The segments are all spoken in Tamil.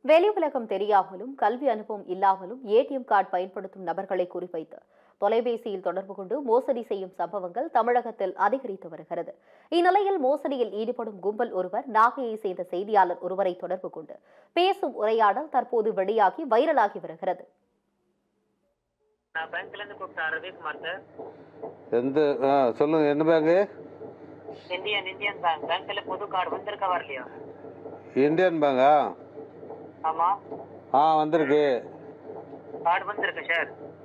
வெளி உலகம் தெரியாமலும் கல்வி அனுபவம் இல்லாமலும் ஏடிஎம் கார்டு பயன்படுத்தும் நபர்களை குறிவைத்து தொலைபேசியில் தொடர்பு கொண்டு மோசடி செய்யும் சம்பவங்கள் தமிழகத்தில் அதிகரித்து வருகிறது இந்நிலையில் மோசடியில் ஈடுபடும் கும்பல் ஒருவர் நாகையை சேர்ந்த செய்தியாளர் ஒருவரை தொடர்பு கொண்டு பேசும் உரையாடல் தற்போது வெளியாகி வைரலாகி வருகிறது நான் பேங்க்ல இருந்து கூப்பிட்டேன் ரவிக்குமார் சார் எந்த ஆ சொல்லுங்க என்ன பேங்கு இந்தியன் இந்தியன் பேங்க் பேங்க்ல புது கார்டு வந்திருக்கா வரலையா இந்தியன் பேங்கா ஆமா ஆ வந்திருக்கு கார்டு வந்திருக்கு சார்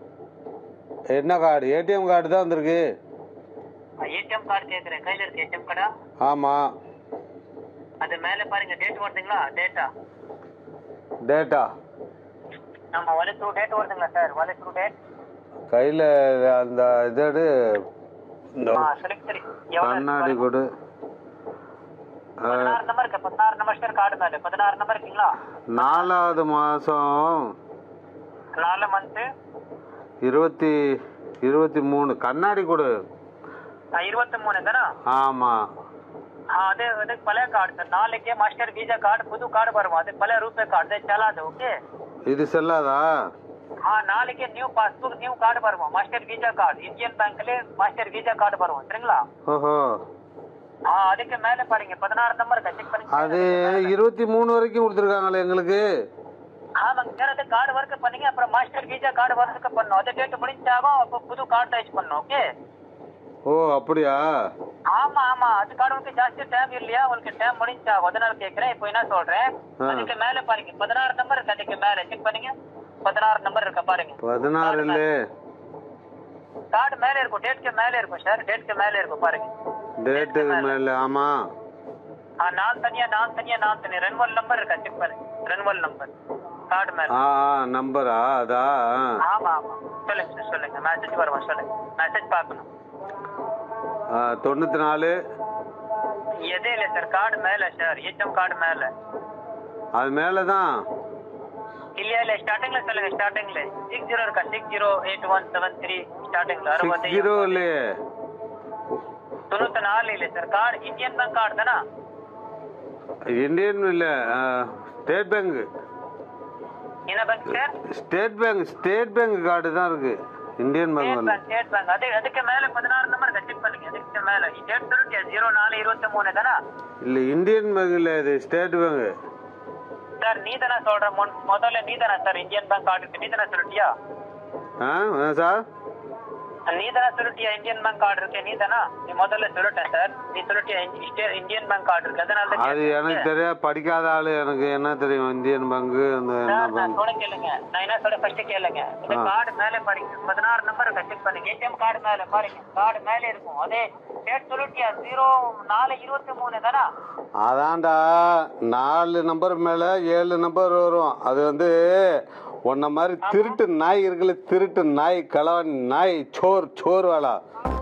என்ன கார்டு ஏடிஎம் கார்டு தான் வந்திருக்கு ஏடிஎம் கார்டு கேக்குறேன் கையில இருக்கு ஏடிஎம் கார்டா ஆமாம் அது மேல பாருங்க டேட் வருதுங்களா டேட்டா டேட்டா நம்ம வலி த்ரூ டேட் வருதுங்களா சார் வலி த்ரூ டேட் கையில் அந்த இதோடு இந்த ஆ சரி சரி எவ்வளவு கண்ணாடி இருக்கு கொடு ஆ, பதினாறு நம்பர் இருக்கு பதினாறு நம்பர் சார் கார்டு மேல பதினாறு நம்பர் இருக்குங்களா நாலாவது மாதம் நாலு மந்த் இருபத்தி இருபத்தி மூணு கண்ணாடி கொடு இருபத்தி மூணு தானே ஆமாம் ஆ, அது அது பழைய கார்டு சார் நாளைக்கே மாஸ்டர் வீசா கார்டு புது கார்டு வரும் அது பழைய ரூபே கார்டு செல்லாது ஓகே இது செல்லாதா ಹಾ ನಾಳೆಗೆ ನ್ಯೂ ಪಾಸ್ಬುಕ್ ನ್ಯೂ ಕಾರ್ಡ್ ಬರುವ master visa card Indian bank ಅಲ್ಲಿ ಮಾಸ್ಟರ್ ವೀಸಾ ಕಾರ್ಡ್ ಬರುವ சரிங்களா ஓஹோ ஆ அதுக்கு மேல பாருங்க பதினாறு நம்பர் செக் பண்ணி அது இருபத்தி மூணு வரைக்கும் கொடுத்துருக்காங்களே எங்களுக்கு ஆமாங்க சார் அது கார்டு ஒர்க் பண்ணீங்க அப்புறம் மாஸ்டர் வீசா கார்டு ஒர்க் பண்ணும் அது டேட் முடிஞ்சாகும் அப்போ புது கார்டு டைச் பண்ணும் ஓகே ஓ அப்படியா ஆமா ஆமா அது கார்டு உங்களுக்கு ஜாஸ்தி டைம் இல்லையா உங்களுக்கு டைம் முடிஞ்சாகும் அதனால கேக்குறேன் இப்போ என்ன சொல்றேன் ஆ. அதுக்கு மேல பாருங்க பதினாறு நம்பர் இருக்கு அதுக்கு மேல செக் பண்ணீங்க பதினாறு நம்பர் இருக்க பாருங்க பதினாறு இல்லே கார்டு மேல இருக்கும் டேட்க்கு மேல இருக்கும் சார் டேட்க்கு மேல இருக்கும் பாருங்க டேட்டுக்கு மேலே ஆமாம் ஆ நான் தனியா நான் தனியா நான் தனியா ரென்வல் நம்பர் இருக்கா செக் பண்ணு ரென்வல் நம்பர் கார்டு மேல ஆ ஆ நம்பரா அதா ஆ. ஆமா ஆமா சொல்லுங்க சார் சொல்லுங்க மெசேஜ் வருமா சொல்லுங்க மெசேஜ் பார்க்கணும் ஆ, தொண்ணூத்தி நாலு எதே இல்ல சார் கார்டு மேல சார் ஏடிஎம் கார்டு மேல அது மேலே தான் இல்லையா இல்ல ஸ்டார்டிங்ல சொல்லுங்க ஸ்டார்டிங்ல சிக்ஸ் ஜீரோ இருக்கா six zero eight one seven three ஸ்டார்டிங்ல சிக்ஸ் அறுபத்தி ஜீரோ இல்லையே தொண்ணூத்தி நாலு இல்ல sir card Indian bank card தானே இந்தியன் இல்லை ஸ்டேட் பேங்க் என்ன bank sir state bank state bank card தான் இருக்கு இந்தியன் பேங்க் ஸ்டேட் இல்லை பேங்க் ஸ்டேட் பேங்க் அது அதுக்கு மேல பதினாறு நம்பர் செக் பண்ணுங்க அதுக்கு மேல டேட் சொல்லிட்டு ஜீரோ நாலு இருபத்தி மூணு தானே இல்லை இந்தியன் பேங்க் இல்லை இது ஸ்டேட் பேங்க் சார் நீ தானே சொல்ற முன்- முதல்ல நீ தானே சார் இந்தியன் பேங்க் கார்டு இருக்கு நீ தானே சொல்லிட்டியா ஆ ஆ, சார் நீ தானே சொல்லிட்டியா இந்தியன் பேங்க் கார்டு இருக்கு நீ தானே நீ முதல்ல சொல்லிட்டேன் சார் நீ சொல்லிட்டியா இந்தி- ஸ்டே- இந்தியன் பேங்க் கார்டு இருக்கு அதனால தான் அது கேட்டேன். எனக்கு தெரியாது படிக்காத ஆளு எனக்கு என்ன தெரியும் இந்தியன் பேங்க் அந்த என்ன சார், நான் பேங்க் சொல்ல கேளுங்க நான் என்ன சொல்ல ஃபர்ஸ்ட் கேளுங்க இந்த ஆ. கார்டு மேல பாருங்க பதினாறு நம்பர் செக் பண்ணுங்க ஏடிஎம் கார்டு மேல பாருங்க கார்டு மேல இருக்கும் அதே டேட் சொல்லிட்டியா ஜீரோ நாலு இருபத்தி மூணு தானே அதான்டா நாலு நம்பர் மேலே ஏழு நம்பர் வரும் அது வந்து உன்ன மாதிரி திருட்டு நாய் இருக்குல்ல திருட்டு நாய் களவாணி நாய் சோர் சோர் வேலை